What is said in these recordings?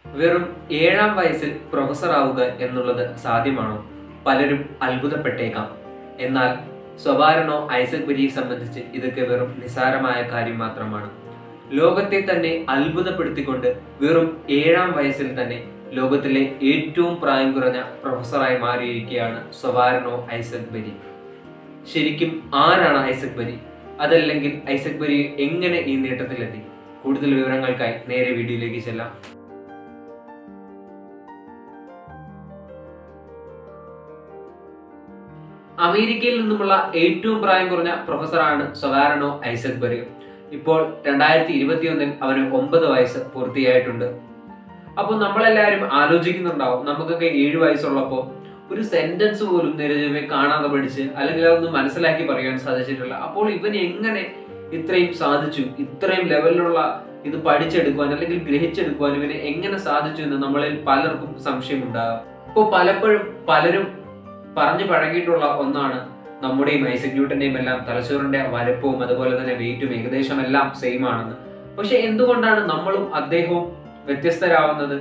വെറും ഏഴാം വയസ്സിൽ പ്രൊഫസർ ആവുക എന്നുള്ളത് സാധ്യമാണോ പലരും അത്ഭുതപ്പെട്ടേക്കാം എന്നാൽ സ്വഭാരണോ ഐസക് ബരിയെ സംബന്ധിച്ച് ഇതൊക്കെ വെറും നിസാരമായ കാര്യം മാത്രമാണ് ലോകത്തെ തന്നെ അത്ഭുതപ്പെടുത്തിക്കൊണ്ട് വെറും ഏഴാം വയസ്സിൽ തന്നെ ലോകത്തിലെ ഏറ്റവും പ്രായം കുറഞ്ഞ പ്രൊഫസറായി മാറിയിരിക്കുകയാണ് സ്വഭാരണോ ഐസക് ബരി ശരിക്കും ആരാണ് ഐസക് ബരി അതല്ലെങ്കിൽ ഐസക് ബരി എങ്ങനെ ഈ നേട്ടത്തിലെത്തി കൂടുതൽ വിവരങ്ങൾക്കായി നേരെ വീഡിയോയിലേക്ക് ചെല്ലാം അമേരിക്കയിൽ നിന്നുമുള്ള ഏറ്റവും പ്രായം കുറഞ്ഞ പ്രൊഫസറാണ് സൊവാരണോ ഐസക് ബറി ഇപ്പോൾ രണ്ടായിരത്തി ഇരുപത്തിയൊന്നിൽ അവന് ഒമ്പത് വയസ്സ് പൂർത്തിയായിട്ടുണ്ട് അപ്പോൾ നമ്മളെല്ലാവരും ആലോചിക്കുന്നുണ്ടാവും നമുക്കൊക്കെ ഏഴ് വയസ്സുള്ളപ്പോൾ ഒരു സെന്റൻസ് പോലും നിരജമെ കാണാതെ പഠിച്ച് അല്ലെങ്കിൽ അതൊന്ന് മനസ്സിലാക്കി പറയാൻ സാധിച്ചിട്ടില്ല അപ്പോൾ ഇവൻ എങ്ങനെ ഇത്രയും സാധിച്ചു ഇത്രയും ലെവലിലുള്ള ഇത് പഠിച്ചെടുക്കുവാൻ അല്ലെങ്കിൽ ഗ്രഹിച്ചെടുക്കുവാൻ ഇവനെ എങ്ങനെ സാധിച്ചു എന്ന് നമ്മളിൽ പലർക്കും സംശയമുണ്ടാകാം ഇപ്പോൾ പലപ്പോഴും പലരും പറഞ്ഞു പഴകിയിട്ടുള്ള ഒന്നാണ് നമ്മുടെയും ഐസക് ന്യൂട്ടന്റെയും എല്ലാം തലച്ചോറിന്റെ വലുപ്പവും അതുപോലെ തന്നെ വെയിറ്റും ഏകദേശം എല്ലാം സെയിം ആണെന്ന് പക്ഷെ എന്തുകൊണ്ടാണ് നമ്മളും അദ്ദേഹവും വ്യത്യസ്തരാവുന്നത്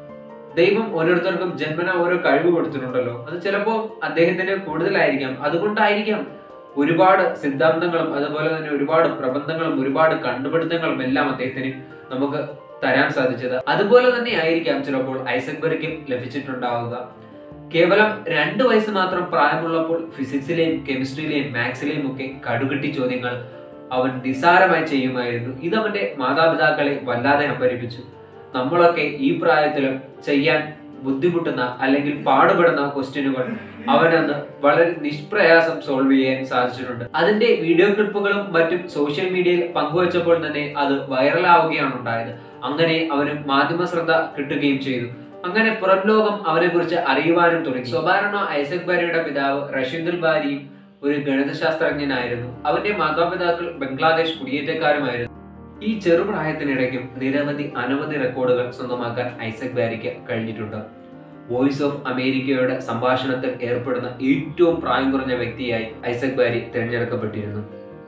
ദൈവം ഓരോരുത്തർക്കും ജന്മന ഓരോ കഴിവ് കൊടുത്തിട്ടുണ്ടല്ലോ അത് ചിലപ്പോൾ അദ്ദേഹത്തിന് കൂടുതലായിരിക്കാം അതുകൊണ്ടായിരിക്കാം ഒരുപാട് സിദ്ധാന്തങ്ങളും അതുപോലെ തന്നെ ഒരുപാട് പ്രബന്ധങ്ങളും ഒരുപാട് കണ്ടുപിടുത്തങ്ങളും എല്ലാം അദ്ദേഹത്തിന് നമുക്ക് തരാൻ സാധിച്ചത് അതുപോലെ തന്നെ ആയിരിക്കാം ചിലപ്പോൾ ഐസക് ബെറിക്കും ലഭിച്ചിട്ടുണ്ടാവുക കേവലം രണ്ട് വയസ്സ് മാത്രം പ്രായമുള്ളപ്പോൾ ഫിസിക്സിലെയും കെമിസ്ട്രിയിലെയും മാത്സിലെയും ഒക്കെ കടുകെട്ടി ചോദ്യങ്ങൾ അവൻ നിസ്സാരമായി ചെയ്യുമായിരുന്നു ഇത് അവന്റെ മാതാപിതാക്കളെ വല്ലാതെ അമ്പരിപ്പിച്ചു നമ്മളൊക്കെ ഈ പ്രായത്തിലും ചെയ്യാൻ ബുദ്ധിമുട്ടുന്ന അല്ലെങ്കിൽ പാടുപെടുന്ന ക്വസ്റ്റ്യനുകൾ അവനന്ന് വളരെ നിഷ്പ്രയാസം സോൾവ് ചെയ്യാൻ സാധിച്ചിട്ടുണ്ട് അതിന്റെ വീഡിയോ ക്ലിപ്പുകളും മറ്റും സോഷ്യൽ മീഡിയയിൽ പങ്കുവച്ചപ്പോൾ തന്നെ അത് വൈറലാവുകയാണ് ഉണ്ടായത് അങ്ങനെ അവന് മാധ്യമ ശ്രദ്ധ കിട്ടുകയും ചെയ്തു അങ്ങനെ പുറം ലോകം അവനെ കുറിച്ച് അറിയുവാനും തുടങ്ങി സ്വഭാരണ ഐസക് ബാരിയുടെ പിതാവ് റഷീദുൽ ബാരിയും ഒരു ഗണിതശാസ്ത്രജ്ഞനായിരുന്നു അവന്റെ മാതാപിതാക്കൾ ബംഗ്ലാദേശ് കുടിയേറ്റക്കാരുമായിരുന്നു ഈ ചെറുപ്രായത്തിനിടയ്ക്കും നിരവധി അനവധി റെക്കോർഡുകൾ സ്വന്തമാക്കാൻ ഐസക് ബാരിക്ക് കഴിഞ്ഞിട്ടുണ്ട് വോയിസ് ഓഫ് അമേരിക്കയുടെ സംഭാഷണത്തിൽ ഏർപ്പെടുന്ന ഏറ്റവും പ്രായം കുറഞ്ഞ വ്യക്തിയായി ഐസക് ബാരി തിരഞ്ഞെടുക്കപ്പെട്ടിരുന്നു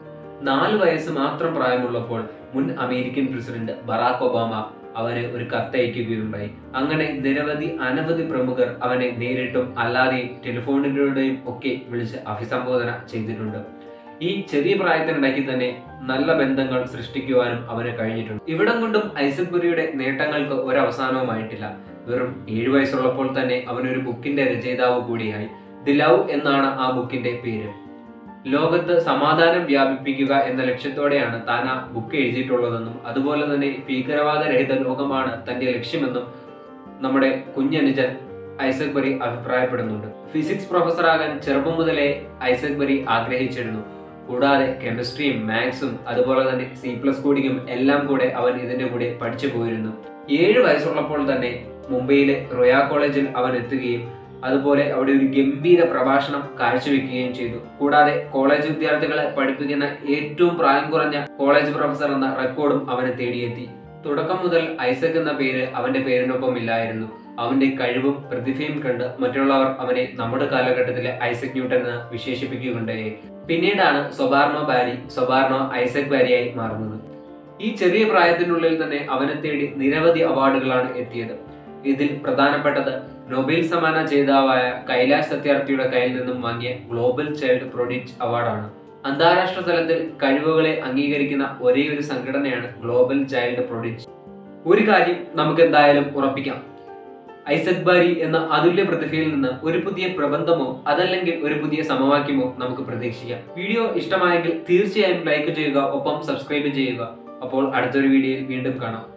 നാല് വയസ്സ് മാത്രം പ്രായമുള്ളപ്പോൾ മുൻ അമേരിക്കൻ പ്രസിഡന്റ് ബറാക് ഒബാമ അവന് ഒരു കത്തയക്കുകയുണ്ടായി അങ്ങനെ നിരവധി അനവധി പ്രമുഖർ അവനെ നേരിട്ടും അല്ലാതെയും ടെലിഫോണിലൂടെയും ഒക്കെ വിളിച്ച് അഭിസംബോധന ചെയ്തിട്ടുണ്ട് ഈ ചെറിയ പ്രായത്തിനിടയ്ക്ക് തന്നെ നല്ല ബന്ധങ്ങൾ സൃഷ്ടിക്കുവാനും അവന് കഴിഞ്ഞിട്ടുണ്ട് ഇവിടം കൊണ്ടും ഐസക് ബുരിയുടെ നേട്ടങ്ങൾക്ക് ഒരവസാനവുമായിട്ടില്ല വെറും ഏഴു വയസ്സുള്ളപ്പോൾ തന്നെ അവനൊരു ബുക്കിന്റെ രചയിതാവ് കൂടിയായി ദി ലവ് എന്നാണ് ആ ബുക്കിന്റെ പേര് ലോകത്ത് സമാധാനം വ്യാപിപ്പിക്കുക എന്ന ലക്ഷ്യത്തോടെയാണ് താൻ ആ ബുക്ക് എഴുതിയിട്ടുള്ളതെന്നും അതുപോലെ തന്നെ ഭീകരവാദ രഹിത ലോകമാണ് തന്റെ ലക്ഷ്യമെന്നും നമ്മുടെ കുഞ്ഞനുജൻ ഐസക് ബറി അഭിപ്രായപ്പെടുന്നുണ്ട് ഫിസിക്സ് പ്രൊഫസറാകാൻ ചെറുപ്പം മുതലേ ഐസക് ബറി ആഗ്രഹിച്ചിരുന്നു കൂടാതെ കെമിസ്ട്രിയും മാത്സും അതുപോലെ തന്നെ സി പ്ലസ് കോഡിങ്ങും എല്ലാം കൂടെ അവൻ ഇതിന്റെ കൂടെ പഠിച്ചു പോയിരുന്നു ഏഴ് വയസ്സുള്ളപ്പോൾ തന്നെ മുംബൈയിലെ റോയാ കോളേജിൽ അവൻ എത്തുകയും അതുപോലെ അവിടെ ഒരു ഗംഭീര പ്രഭാഷണം കാഴ്ചവെക്കുകയും ചെയ്തു കൂടാതെ കോളേജ് വിദ്യാർത്ഥികളെ പഠിപ്പിക്കുന്ന ഏറ്റവും പ്രായം കുറഞ്ഞ കോളേജ് പ്രൊഫസർ എന്ന റെക്കോർഡും അവനെ തേടിയെത്തി തുടക്കം മുതൽ ഐസക് എന്ന പേര് അവന്റെ പേരിനൊപ്പം ഇല്ലായിരുന്നു അവന്റെ കഴിവും പ്രതിഭയും കണ്ട് മറ്റുള്ളവർ അവനെ നമ്മുടെ കാലഘട്ടത്തിലെ ഐസക് ന്യൂട്ടൻ എന്ന് വിശേഷിപ്പിക്കുകയുണ്ടായി പിന്നീടാണ് സൊബാർണോ ബാരി സൊബാർണോ ഐസക് ബാരിയായി മാറുന്നത് ഈ ചെറിയ പ്രായത്തിനുള്ളിൽ തന്നെ അവനെ തേടി നിരവധി അവാർഡുകളാണ് എത്തിയത് ഇതിൽ പ്രധാനപ്പെട്ടത് നൊബേൽ സമ്മാന ജേതാവായ കൈലാഷ് സത്യാർത്ഥിയുടെ കയ്യിൽ നിന്നും വാങ്ങിയ ഗ്ലോബൽ ചൈൽഡ് പ്രൊഡിറ്റ് അവാർഡാണ് അന്താരാഷ്ട്ര തലത്തിൽ കഴിവുകളെ അംഗീകരിക്കുന്ന ഒരേ ഒരു സംഘടനയാണ് ഗ്ലോബൽ ചൈൽഡ് പ്രൊഡിറ്റ് ഒരു കാര്യം നമുക്ക് എന്തായാലും ഉറപ്പിക്കാം ഐസക് ബാരി എന്ന അതുല്യ പ്രതിഭയിൽ നിന്ന് ഒരു പുതിയ പ്രബന്ധമോ അതല്ലെങ്കിൽ ഒരു പുതിയ സമവാക്യമോ നമുക്ക് പ്രതീക്ഷിക്കാം വീഡിയോ ഇഷ്ടമായെങ്കിൽ തീർച്ചയായും ലൈക്ക് ചെയ്യുക ഒപ്പം സബ്സ്ക്രൈബ് ചെയ്യുക അപ്പോൾ അടുത്തൊരു വീഡിയോയിൽ വീണ്ടും കാണാം